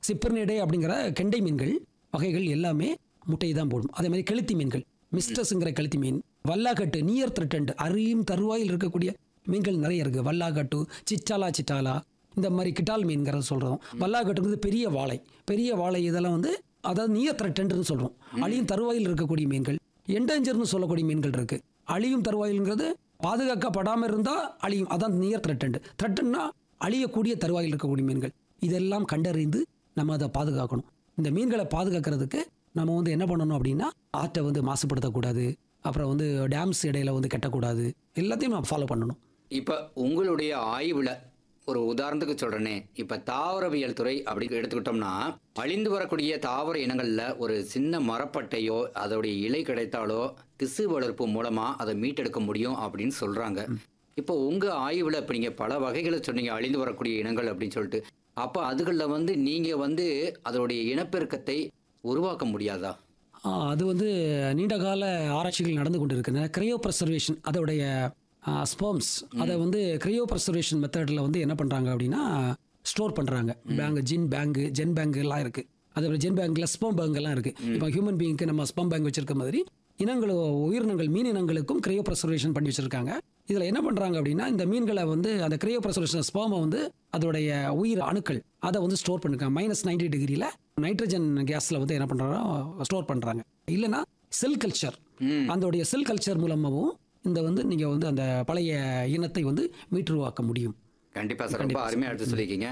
சிப்பர்னிடே அப்படிங்கிற கெண்டை மீன்கள் வகைகள் எல்லாமே முட்டை தான் போடும் அதே மாதிரி கெளுத்தி மீன்கள் மிஸ்டஸ்ங்கிற கெளுத்தி மீன் வல்லாக்கட்டு நியர் த்ரெட்டண்ட் அரியும் தருவாயில் இருக்கக்கூடிய மீன்கள் நிறைய இருக்கு வல்லாக்கட்டு சிச்சாலா சிட்டாலா இந்த மாதிரி கிட்டால் மீன்கிறத சொல்கிறோம் வல்லாக்கட்டுங்கிறது பெரிய வாழை பெரிய வாழை இதெல்லாம் வந்து அதாவது நியர் த்ரெட்டன்ட்னு சொல்கிறோம் அழியும் தருவாயில் இருக்கக்கூடிய மீன்கள் என்டேஞ்சர்னு சொல்லக்கூடிய மீன்கள் இருக்கு அழியும் தருவாயில்ங்கிறது பாதுகாக்கப்படாமல் இருந்தால் அழியும் அதான் நியர் த்ரெட்டன்ட் த்ரெட்டன்னா அழியக்கூடிய தருவாயில் இருக்கக்கூடிய மீன்கள் இதெல்லாம் கண்டறிந்து நம்ம அதை பாதுகாக்கணும் இந்த மீன்களை பாதுகாக்கிறதுக்கு நம்ம வந்து என்ன பண்ணணும் அப்படின்னா ஆற்றை வந்து மாசுபடுத்தக்கூடாது அப்புறம் வந்து டேம்ஸ் இடையில வந்து கட்டக்கூடாது எல்லாத்தையும் நம்ம ஃபாலோ பண்ணணும் இப்போ உங்களுடைய ஆய்வில் ஒரு உதாரணத்துக்கு சொல்கிறேனே இப்போ தாவரவியல் துறை அப்படி எடுத்துக்கிட்டோம்னா அழிந்து வரக்கூடிய தாவர இனங்களில் ஒரு சின்ன மரப்பட்டையோ அதோடைய இலை கிடைத்தாலோ திசு வளர்ப்பு மூலமாக அதை மீட்டெடுக்க முடியும் அப்படின்னு சொல்கிறாங்க இப்போ உங்கள் ஆய்வில் இப்போ நீங்கள் பல வகைகளை சொன்னீங்க அழிந்து வரக்கூடிய இனங்கள் அப்படின்னு சொல்லிட்டு அப்போ அதுகளில் வந்து நீங்கள் வந்து அதோடைய இனப்பெருக்கத்தை உருவாக்க முடியாதா ஆ, அது வந்து நீண்ட கால ஆராய்ச்சிகள் நடந்து கொண்டு இருக்கின்றன கிரையோ ப்ரெசர்வேஷன் அதோடைய ஸ்பெர்ம்ஸ் அதை வந்து கிரையோ ப்ரெசர்வேஷன் மெத்தடில் வந்து என்ன பண்ணுறாங்க அப்படின்னா ஸ்டோர் பண்ணுறாங்க பேங்க் ஜின் பேங்க் ஜென் பேங்க் எல்லாம் இருக்குது அதே ஜென் பேங்க்ல ஸ்பம் பேங்க் எல்லாம் இருக்குது இப்போ ஹியூமன் பீயிங்க்கு நம்ம ஸ்பம் பேங்க் வச்சிருக்க மாதிரி இனங்கள் உயிரினங்கள் மீன் இனங்களுக்கும் கிரையோ ப்ரெசர்வேஷன் பண்ணி வச்சிருக்காங்க இதில் என்ன பண்ணுறாங்க அப்படின்னா இந்த மீன்களை வந்து அந்த கிரையோ ப்ரெசர்வேஷன் ஸ்பேமை வந்து அதோடைய உயிர் அணுக்கள் அதை வந்து ஸ்டோர் பண்ணிருக்காங்க மைனஸ் நைன்டி டிகிரியில் நைட்ரஜன் கேஸில் வந்து என்ன பண்ணுறாங்க ஸ்டோர் பண்ணுறாங்க இல்லைன்னா செல் கல்ச்சர் ம் அதோடைய செல் கல்ச்சர் மூலமாகவும் இந்த வந்து நீங்கள் வந்து அந்த பழைய இனத்தை வந்து மீட்டுருவாக்க முடியும் கண்டிப்பாக சார் ரொம்ப அருமையாக எடுத்து சொல்லியிருக்கீங்க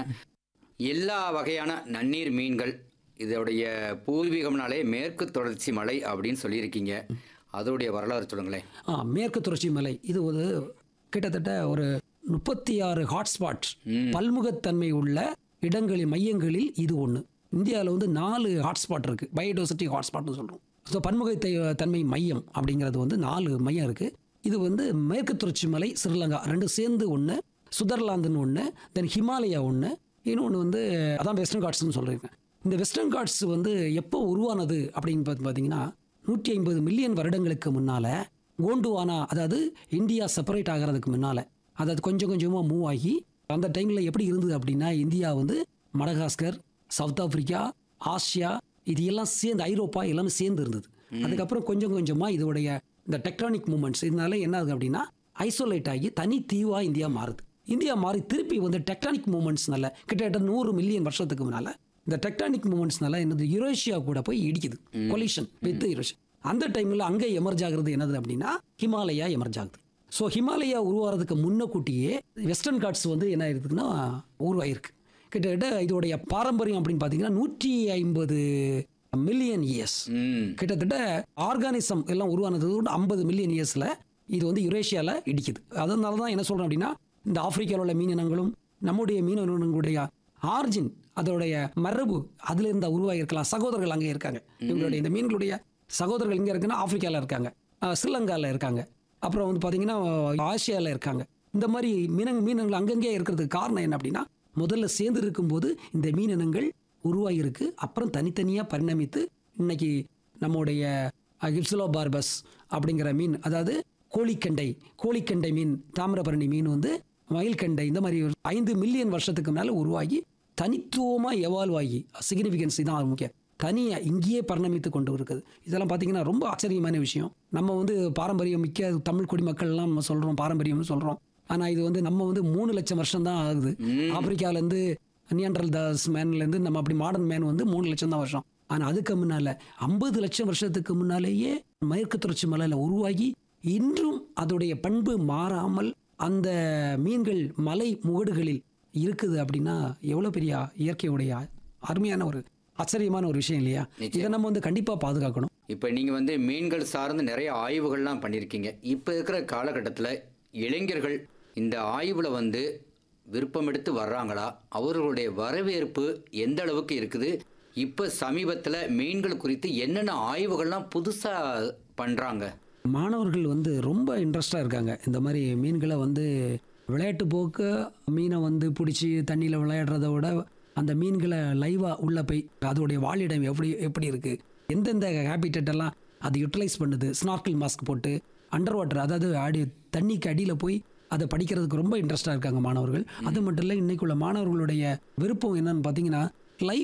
எல்லா வகையான நன்னீர் மீன்கள் இதோடைய பூர்வீகம்னாலே மேற்கு தொடர்ச்சி மலை அப்படின்னு சொல்லியிருக்கீங்க அதோடைய வரலாறு சொல்லுங்களேன் ஆ மேற்கு தொடர்ச்சி மலை இது ஒரு கிட்டத்தட்ட ஒரு முப்பத்தி ஆறு ஹாட்ஸ்பாட் ம். பல்முகத்தன்மை உள்ள இடங்களில் மையங்களில் இது ஒன்று இந்தியாவில் வந்து நாலு ஹாட்ஸ்பாட் இருக்குது பயோடைவர்சிட்டி ஹாட்ஸ்பாட்னு சொல்கிறோம் ஸோ பன்முகத்தை தன்மை மையம் அப்படிங்கிறது வந்து நாலு மையம் இருக்குது இது வந்து மேற்கு தொடர்ச்சி மலை ஸ்ரீலங்கா ரெண்டும் சேர்ந்து ஒன்று சுதர்லாந்துன்னு ஒன்று தென் ஹிமாலயா ஒன்று இன்னொன்று வந்து அதான் வெஸ்டர்ன் காட்ஸ்னு சொல்லியிருக்கேன் இந்த வெஸ்டர்ன் காட்ஸ் வந்து எப்போ உருவானது அப்படின்னு பார்த்து பார்த்தீங்கன்னா நூற்றி ஐம்பது மில்லியன் வருடங்களுக்கு முன்னால் கோண்டுவானா அதாவது இந்தியா செப்பரேட் ஆகிறதுக்கு முன்னால் அதாவது கொஞ்சம் கொஞ்சமாக மூவ் ஆகி அந்த டைமில் எப்படி இருந்தது அப்படின்னா இந்தியா வந்து மடகாஸ்கர் சவுத் ஆப்பிரிக்கா ஆசியா இது எல்லாம் சேர்ந்து ஐரோப்பா எல்லாமே சேர்ந்து இருந்தது அதுக்கப்புறம் கொஞ்சம் கொஞ்சமாக இதோடைய இந்த டெக்டானிக் மூமெண்ட்ஸ் இதனால என்ன ஆகுது அப்படின்னா ஐசோலேட் ஆகி தனி தீவா இந்தியா மாறுது இந்தியா மாறி திருப்பி வந்து டெக்டானிக் மூமெண்ட்ஸ்னால கிட்டத்தட்ட நூறு மில்லியன் வருஷத்துக்கு முன்னால இந்த டெக்டானிக் மூமெண்ட்ஸ்னால என்னது யுரேஷியா கூட போய் இடிக்குது கொலிஷன் வித் யுரேஷியா அந்த டைமில் அங்கே எமர்ஜ் ஆகுறது என்னது அப்படின்னா ஹிமாலயா எமர்ஜ் ஆகுது ஸோ ஹிமாலயா உருவாகிறதுக்கு முன்னக்கூட்டியே வெஸ்டர்ன் காட்ஸ் வந்து என்ன இருக்குதுன்னா உருவாயிருக்கு கிட்டத்தட்ட இதோடைய பாரம்பரியம் அப்படின்னு பார்த்தீங்கன்னா நூற்றி ஐம்பது மில்லியன் இயர்ஸ் ம் கிட்டத்தட்ட ஆர்கானிசம் எல்லாம் உருவானது ஐம்பது மில்லியன் இயர்ஸில் இது வந்து யுரேஷியாவில் இடிக்குது அதனால தான் என்ன சொல்கிறேன் அப்படின்னா இந்த ஆப்பிரிக்காவில் உள்ள மீனினங்களும் நம்முடைய மீனினங்களுடைய ஆர்ஜின் அதோடைய மரபு அதுல இருந்தா உருவாகி இருக்கலாம் சகோதரர்கள் அங்கே இருக்காங்க இவங்களுடைய இந்த மீன்களுடைய சகோதரர்கள் இங்கே இருக்குன்னா ஆப்பிரிக்காவில் இருக்காங்க அஹ் ஸ்ரீலங்காவில் இருக்காங்க அப்புறம் வந்து பார்த்தீங்கன்னா ஆசியாவில் இருக்காங்க இந்த மாதிரி மீனங் மீனங்கள் அங்கங்கே இருக்கிறதுக்கு காரணம் என்ன அப்படின்னா முதல்ல சேர்ந்து இருக்கும்போது இந்த மீனினங்கள் உருவாகியிருக்கு அப்புறம் தனித்தனியாக பரிணமித்து இன்னைக்கு நம்முடைய கிப்சிலோ பார்பஸ் அப்படிங்கிற மீன் அதாவது கோழிக்கண்டை கோழிக்கண்டை மீன் தாமிரபரணி மீன் வந்து மயில்கண்டை இந்த மாதிரி ஒரு ஐந்து மில்லியன் வருஷத்துக்கு முன்னால் உருவாகி தனித்துவமாக எவால்வ் ஆகி சிக்னிஃபிகன்ஸ் தான் அது முக்கியம் தனியாக இங்கேயே பரிணமித்து கொண்டு இருக்குது இதெல்லாம் பார்த்தீங்கன்னா ரொம்ப ஆச்சரியமான விஷயம் நம்ம வந்து பாரம்பரியம் மிக்க தமிழ் குடிமக்கள்லாம் நம்ம சொல்கிறோம் பாரம்பரியம்னு சொல்கிறோம் ஆனால் இது வந்து நம்ம வந்து மூணு லட்சம் வருஷம் தான் ஆகுது ஆப்பிரிக்காலேருந்து நியன்ட்ரல் தாஸ் மேன்லேருந்து நம்ம அப்படி மாடர்ன் மேன் வந்து மூணு லட்சம் தான் வருஷம் ஆனால் அதுக்கு முன்னால் ஐம்பது லட்சம் வருஷத்துக்கு முன்னாலேயே மேற்கு தொடர்ச்சி மலையில் உருவாகி இன்றும் அதோடைய பண்பு மாறாமல் அந்த மீன்கள் மலை முகடுகளில் இருக்குது அப்படின்னா எவ்வளோ பெரிய இயற்கையுடைய அருமையான ஒரு ஆச்சரியமான ஒரு விஷயம் இல்லையா இதை நம்ம வந்து கண்டிப்பாக பாதுகாக்கணும் இப்போ நீங்கள் வந்து மீன்கள் சார்ந்து நிறைய ஆய்வுகள்லாம் பண்ணியிருக்கீங்க இப்போ இருக்கிற காலகட்டத்தில் இளைஞர்கள் இந்த ஆய்வில் வந்து விருப்பம் எடுத்து வர்றாங்களா அவர்களுடைய வரவேற்பு எந்த அளவுக்கு இருக்குது இப்போ சமீபத்தில் மீன்கள் குறித்து என்னென்ன ஆய்வுகள்லாம் புதுசாக பண்ணுறாங்க மாணவர்கள் வந்து ரொம்ப இன்ட்ரெஸ்டாக இருக்காங்க இந்த மாதிரி மீன்களை வந்து விளையாட்டு போக்கு மீனை வந்து பிடிச்சி தண்ணியில் விளையாடுறத விட அந்த மீன்களை லைவாக உள்ளே போய் அதோடைய வாழிடம் எப்படி எப்படி இருக்குது எந்தெந்த ஹேபிட்டட் எல்லாம் அது யூட்டிலைஸ் பண்ணுது ஸ்னார்க்கிள் மாஸ்க் போட்டு அண்டர் வாட்டர் அதாவது அடி தண்ணிக்கு அடியில் போய் அதை படிக்கிறதுக்கு ரொம்ப இன்ட்ரெஸ்டாக இருக்காங்க மாணவர்கள் அது மட்டும் இல்லை இன்னைக்குள்ள மாணவர்களுடைய விருப்பம் என்னன்னு பார்த்தீங்கன்னா லைவ்